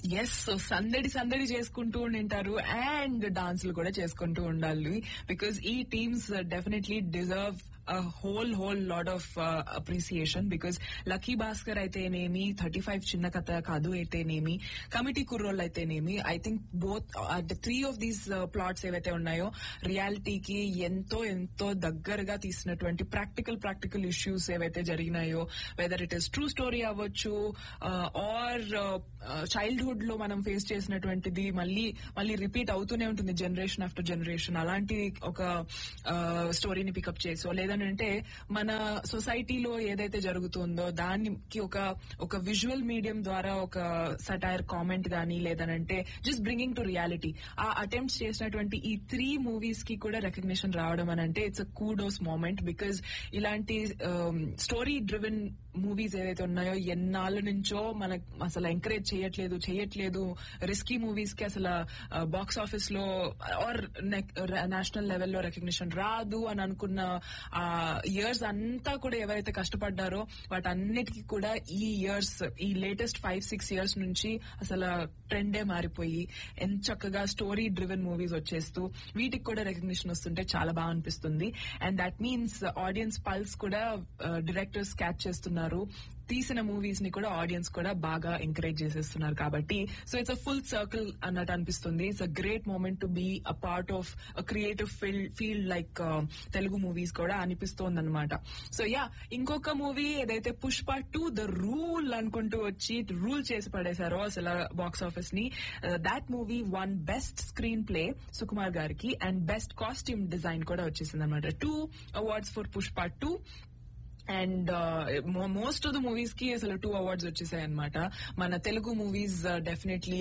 Yes so సందడి సందడి చేసుకుంటూ ఉండింటారు అండ్ డాన్స్లు కూడా చేసుకుంటూ ఉండాలి బికాస్ ఈ teams definitely deserve whole whole lot of appreciation because lucky Bhaskar అయితేనేమి థర్టీ ఫైవ్ చిన్న కథ కాదు అయితేనేమి కమిటీ కుర్రోళ్ళు అయితేనేమి I think both three of these plots ఏవైతే ఉన్నాయో రియాలిటీకి ఎంతో ఎంతో దగ్గరగా తీసినటువంటి ప్రాక్టికల్ ప్రాక్టికల్ ఇష్యూస్ ఏవైతే జరిగినాయో whether it is true story అవ్వచ్చు ఆర్ చైల్డ్హుడ్ లో మనం ఫేస్ చేసినటువంటిది మళ్ళీ మళ్ళీ రిపీట్ అవుతూనే ఉంటుంది జనరేషన్ ఆఫ్టర్ జనరేషన్ అలాంటి ఒక స్టోరీని పికప్ చేసో లేదంటే మన సొసైటీలో ఏదైతే జరుగుతుందో దానికి ఒక ఒక విజువల్ మీడియం ద్వారా ఒక సటైర్ కామెంట్ గానీ లేదనంటే జస్ట్ బ్రింగింగ్ టు రియాలిటీ ఆ అటెంప్ట్స్ చేసినటువంటి ఈ త్రీ మూవీస్ కి కూడా రికగ్నిషన్ రావడం అని అంటే it's a kudos moment because ఇలాంటి స్టోరీ డ్రివెన్ మూవీస్ ఏదైతే ఉన్నాయో ఎన్నాళ్ళ నుంచో మనకు అసలు ఎంకరేజ్ చేయట్లేదు చేయట్లేదు రిస్కీ మూవీస్ కి అసలు బాక్స్ ఆఫీస్ లో ఆర్ నేషనల్ లెవెల్లో రికగ్నిషన్ రాదు అని అనుకున్న ఆ ఇయర్స్ అంతా కూడా ఎవరైతే కష్టపడ్డారో వాటన్నిటికీ కూడా ఈ ఇయర్స్ ఈ లేటెస్ట్ ఫైవ్ సిక్స్ ఇయర్స్ నుంచి అసలు ట్రెండే మారిపోయి ఎంత చక్కగా స్టోరీ డ్రివెన్ మూవీస్ వచ్చేస్తూ వీటికి కూడా రికగ్నిషన్ వస్తుంటే చాలా బాగా అనిపిస్తుంది and that means audience pulse కూడా డైరెక్టర్స్ క్యాచ్ చేస్తున్నారు తీసిన మూవీస్ ని కూడా ఆడియన్స్ కూడా బాగా ఎంకరేజ్ చేసేస్తున్నారు కాబట్టి so it's a full circle అన్నట్టు అనిపిస్తుంది it's a great moment to be a part of creative field field like Telugu movies కూడా అనిపిస్తోంది అనమాట సో యా ఇంకొక మూవీ ఏదైతే పుష్ప టూ ద రూల్ అనుకుంటూ వచ్చి రూల్ చేసి పడేశారో అసలు బాక్స్ ఆఫీస్ ని that movie one best screenplay సుకుమార్ గారికి అండ్ బెస్ట్ కాస్ట్యూమ్ డిజైన్ కూడా వచ్చేసింది అనమాట two awards for Pushpa two and most of the movies కి అసలు టూ అవార్డ్స్ వచ్చేసాయి అనమాట మన Telugu movies definitely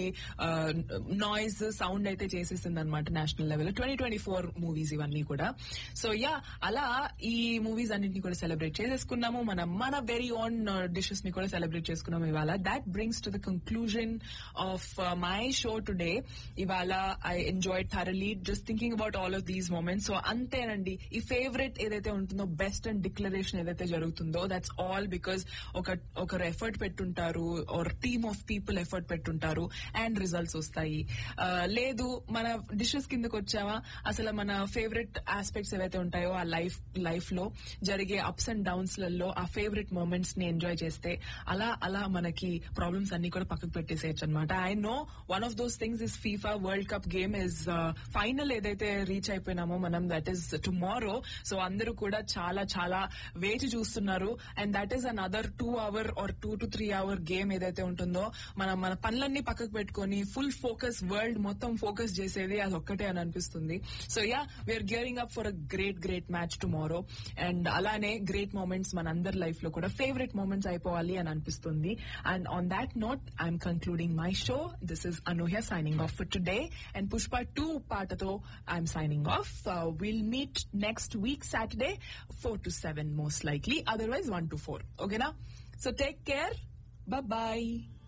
noise sound అయితే చేసేసింది అనమాట national level twenty twenty four movies ఇవన్నీ కూడా సో యా అలా ఈ మూవీస్ అన్నింటినీ కూడా సెలబ్రేట్ చేసేసుకున్నాము మనం మన వెరీ ఓన్ డిషెస్ ని కూడా సెలబ్రేట్ చేసుకున్నాము ఇవాళ that brings to the conclusion of my show today ఇవాళ I enjoy thoroughly just thinking about all of these moments so అంతేనండి ఈ ఫేవరెట్ ఏదైతే ఉంటుందో బెస్ట్ అండ్ డిక్లరేషన్ ఏదైతే జరుగుతుందో దట్స్ ఆల్ బికాస్ ఒక ఒకరు ఎఫర్ట్ పెట్టుంటారు or team of people effort పెట్టుంటారు అండ్ రిజల్ట్స్ వస్తాయి లేదు మన డిషెస్ కిందకి వచ్చావా అసలు మన ఫేవరెట్ ఆస్పెక్ట్స్ ఏవైతే ఉంటాయో ఆ లైఫ్ లైఫ్ లో జరిగే అప్స్ అండ్ డౌన్స్ లలో ఆ ఫేవరెట్ మూమెంట్స్ ని ఎంజాయ్ చేస్తే అలా అలా మనకి ప్రాబ్లమ్స్ అన్ని కూడా పక్కకు పెట్టేసేయచ్చు అనమాట I know one of those things is FIFA world cup game is final ఏదైతే రీచ్ అయిపోయినామో మనం దట్ ఈస్ టుమారో సో అందరూ కూడా చాలా చాలా వేచి చూస్తున్నారు and that is another two hour or two to three hour game ఏదైతే ఉంటుందో మనం మన పనులన్నీ పక్కకు పెట్టుకొని ఫుల్ ఫోకస్ వరల్డ్ మొత్తం ఫోకస్ చేసేది అది ఒక్కటే అని అనిపిస్తుంది so yeah we're gearing up for a great great match tomorrow and అలానే గ్రేట్ మూమెంట్స్ మన అందరి లైఫ్ లో కూడా ఫేవరెట్ మూమెంట్స్ అయిపోవాలి అని అనిపిస్తుంది and on that note I'm concluding my show this is Anuhya signing off for today and Pushpa two పాటతో I'm signing off will meet next week Saturday four to seven most likely. Otherwise, 1 to 4. Okay, now? So take care. Bye-bye.